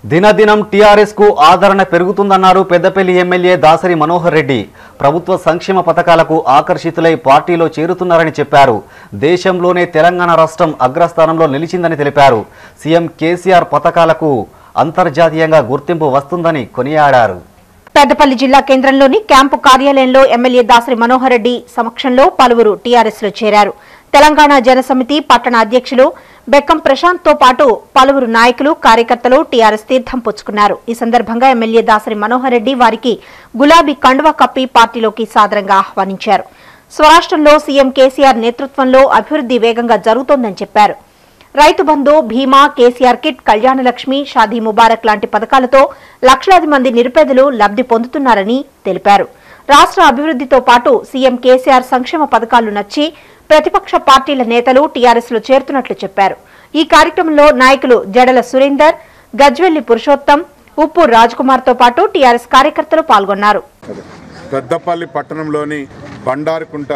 దినదినం టీఆర్ఎస్ కు ఆదరణ పెరుగుతుందన్నారు పెద్దపల్లి ఎమ్మెల్యే దాసరి మనోహర్ రెడ్డి ప్రభుత్వ సంక్షేమ పథకాలకు ఆకర్షితులై పార్టీలో చేరుతున్నారని చెప్పారు దేశంలోనే తెలంగాణ రాష్ట్రం అగ్రస్థానంలో నిలిచిందని తెలిపారు సీఎం కేసీఆర్ పథకాలకు అంతర్జాతీయంగా గుర్తింపు వస్తుందని కొనియాడారు పెద్దపల్లి జిల్లా కేంద్రంలోని క్యాంపు కార్యాలయంలో ఎమ్మెల్యే దాసరి మనోహర్ రెడ్డి సమక్షంలో పలువురు టీఆర్ఎస్ లో చేరారు తెలంగాణ జనసమితి పట్టణ అధ్యక్షులు బెక్కం ప్రశాంత్ తో పాటు పలువురు నాయకులు కార్యకర్తలు టీఆర్ఎస్ తీర్థం పుచ్చుకున్నారు ఈ సందర్భంగా ఎమ్మెల్యే దాసరి మనోహర్ రెడ్డి వారికి గులాబీ కండువా కప్పి పార్టీలోకి సాదరంగా ఆహ్వానించారు స్వరాష్ట్రంలో సీఎం కేసీఆర్ నేతృత్వంలో అభివృద్ధి వేగంగా జరుగుతోందని చెప్పారు రైతు బంధు భీమా కేసీఆర్ కిట్ కళ్యాణలక్ష్మి షాదీ ముబారక్ లాంటి పథకాలతో లక్షలాది మంది నిరుపేదలు లబ్ధి పొందుతున్నారని తెలిపారు రాష్ట్ర అభివృద్ధితో పాటు సీఎం కేసీఆర్ సంక్షేమ పథకాలు నచ్చి ప్రతిపక్ష పార్టీల నేతలు టీఆర్ఎస్ లో చేరుతున్నట్లు చెప్పారు ఈ కార్యక్రమంలో నాయకులు జడల సురేందర్ గజ్వెల్లి పురుషోత్తం ఉప్పు రాజ్కుమార్ తో పాటు టీఆర్ఎస్ కార్యకర్తలు పాల్గొన్నారు పెద్దపల్లి పట్టణంలోని బండారుకుంట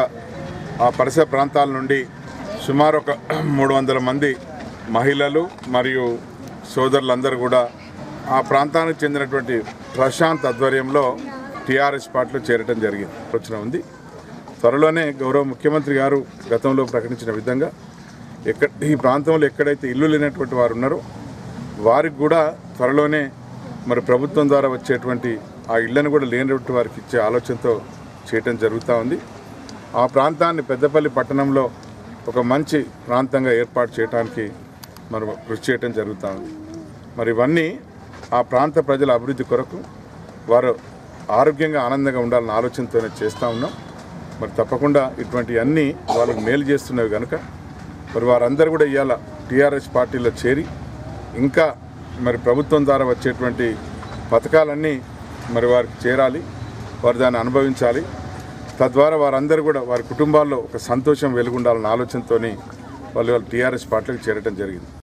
ఆ పరిసర ప్రాంతాల నుండి సుమారు ఒక మూడు వందల మంది మహిళలు మరియు సోదరులందరూ కూడా ఆ ప్రాంతానికి చెందినటువంటి ప్రశాంత్ ఆధ్వర్యంలో టీఆర్ఎస్ పార్టీలో చేరటం జరిగింది వచ్చిన ఉంది త్వరలోనే గౌరవ ముఖ్యమంత్రి గారు గతంలో ప్రకటించిన విధంగా ఎక్కడ ఈ ప్రాంతంలో ఎక్కడైతే ఇల్లు లేనటువంటి వారు ఉన్నారో వారికి కూడా త్వరలోనే మరి ప్రభుత్వం ద్వారా వచ్చేటువంటి ఆ ఇళ్లను కూడా లేనటువంటి వారికి ఇచ్చే ఆలోచనతో చేయటం జరుగుతూ ఉంది ఆ ప్రాంతాన్ని పెద్దపల్లి పట్టణంలో ఒక మంచి ప్రాంతంగా ఏర్పాటు చేయడానికి మనం కృషి చేయటం జరుగుతూ ఉంది మరి ఇవన్నీ ఆ ప్రాంత ప్రజల అభివృద్ధి కొరకు వారు ఆరోగ్యంగా ఆనందంగా ఉండాలన్న ఆలోచనతోనే చేస్తూ ఉన్నాం మరి తప్పకుండా ఇటువంటి అన్నీ వాళ్ళకు మేలు చేస్తున్నవి కనుక మరి వారందరూ కూడా ఇవాళ టీఆర్ఎస్ పార్టీలో చేరి ఇంకా మరి ప్రభుత్వం ద్వారా వచ్చేటువంటి పథకాలన్నీ మరి వారికి చేరాలి వారు దాన్ని అనుభవించాలి తద్వారా వారందరూ కూడా వారి కుటుంబాల్లో ఒక సంతోషం వెలుగుండాలన్న ఆలోచనతోని వాళ్ళు వాళ్ళు టీఆర్ఎస్ పార్టీలకు చేరడం జరిగింది